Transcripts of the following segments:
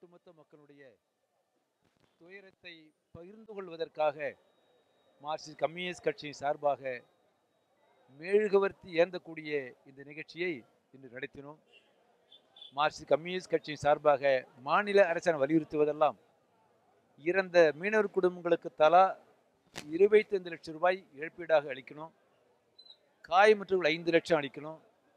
ஒட்டுமொத்த மக்களுடைய துயரத்தை பகிர்ந்து கொள்வதற்காக மார்க்சிஸ்ட் கம்யூனிஸ்ட் கட்சியின் சார்பாக மெழுகுவர்த்தி ஏந்தக்கூடிய இந்த நிகழ்ச்சியை இன்று நடத்தினோம் மார்க்சிஸ்ட் கம்யூனிஸ்ட் கட்சியின் சார்பாக மாநில அரசாங்கம் வலியுறுத்துவதெல்லாம் இறந்த மீனவர் குடும்பங்களுக்கு தலா இருபத்தைந்து லட்சம் ரூபாய் இழப்பீடாக அளிக்கணும் காயமற்றவர்கள் ஐந்து லட்சம் அளிக்கணும்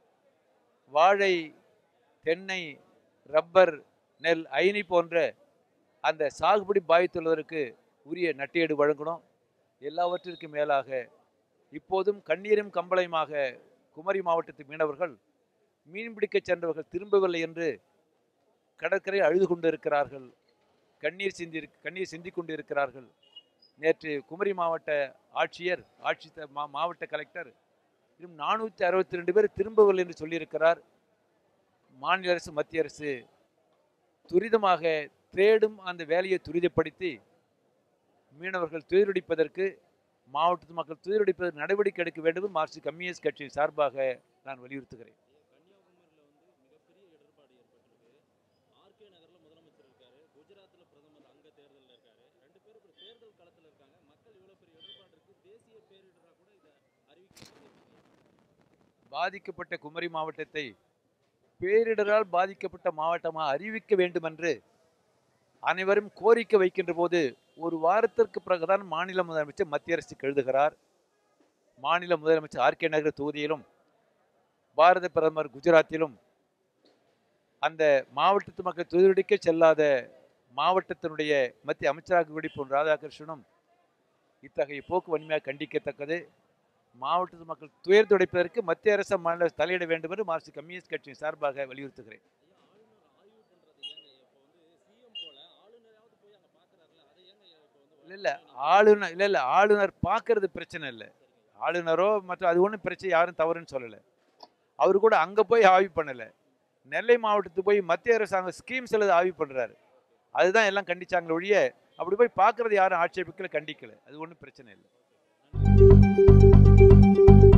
வாழை தென்னை ரப்பர் நெல் அயனி போன்ற அந்த சாகுபடி பாதித்துள்ளவருக்கு உரிய நட்டீடு வழங்கணும் எல்லாவற்றிற்கும் மேலாக இப்போதும் கண்ணீரும் கம்பளையுமாக குமரி மாவட்டத்து மீனவர்கள் மீன்பிடிக்கச் சென்றவர்கள் திரும்பவில்லை என்று கடற்கரை அழுது கொண்டிருக்கிறார்கள் கண்ணீர் சிந்தி கண்ணீர் சிந்தி கொண்டிருக்கிறார்கள் நேற்று குமரி மாவட்ட ஆட்சியர் ஆட்சி த- மா மாவட்ட கலெக்டர் இன்னும் நானூற்றி அறுபத்தி ரெண்டு பேர் திரும்பவில்லை என்று சொல்லியிருக்கிறார் மாநில அரசு மத்திய அரசு துரிதமாக தேடும் அந்த வேலையை துரிதப்படுத்தி மீனவர்கள் துயரடிப்பதற்கு மாவட்டத்து மக்கள் துயரடிப்பதற்கு நடவடிக்கை எடுக்க வேண்டும் என்று மார்க்சிஸ்ட் கம்யூனிஸ்ட் கட்சியின் சார்பாக நான் வலியுறுத்துகிறேன் கன்னியாகுமரியில் வந்து மிகப்பெரிய இடர்பாடு ஏற்பட்டிருக்கு ஆர்கே நகர்ல முதலமைச்சர் இருக்காரு குஜராத்ல பிரதமர் அங்க தேர்தல்ல இருக்காரு ரெண்டு பேரும் இப்ப தேர்தல் களத்துல இருக்காங்க மக்கள் இவ்வளவு பெரிய இடர்பாடு இருக்கு தேசிய பேரிடரா கூட இதை அறிவிக்க பாதிக்கப்பட்ட குமரி மாவட்டத்தை பேரிடரால் பாதிக்கப்பட்ட மாவட்டமாக அறிவிக்க வேண்டும் என்று அனைவரும் கோரிக்கை வைக்கின்ற போது ஒரு வாரத்திற்கு பிறகுதான் மாநில முதலமைச்சர் மத்திய அரசுக்கு எழுதுகிறார் மாநில முதலமைச்சர் ஆர்கே நகர் தொகுதியிலும் பாரத பிரதமர் குஜராத்திலும் அந்த மாவட்டத்து மக்கள் துயரடிக்க செல்லாத மாவட்டத்தினுடைய மத்திய அமைச்சராக கூடிய பொன் ராதாகிருஷ்ணனும் இத்தகைய போக்கு வன்மையாக கண்டிக்கத்தக்கது மாவட்டத்து மக்கள் துயர் துடைப்பதற்கு மத்திய அரசு மாநில அரசு தலையிட வேண்டும் என்று மார்க்சிஸ்ட் கம்யூனிஸ்ட் கட்சியின் சார்பாக வலியுறுத்துகிறேன் ஐயா ஆளுநர் ஆய்வு பண்றது ஏங்க இப்போ வந்து சிஎம் போல ஆளுநரையாவது போய் அங்க பாக்குறாருல அதை ஏங்க இப்போ வந்து இல்லை இல்லை ஆளுநர் இல்லை இல்லை ஆளுநர் பார்க்கறது பிரச்சனை இல்லை ஆளுநரோ மற்ற அது ஒன்றும் பிரச்சனை யாரும் தவறுன்னு சொல்லலை அவர் கூட அங்கே போய் ஆய்வு பண்ணலை நெல்லை மாவட்டத்துக்கு போய் மத்திய அரசாங்கம் ஸ்கீம்ஸ் எழுத ஆய்வு பண்ணுறாரு அதுதான் எல்லாம் கண்டிச்சாங்களே ஒழிய அப்படி போய் பார்க்கறது யாரும் ஆட்சேபிக்கல கண்டிக்கல அது ஒன்றும் பிரச்சனை இல்லை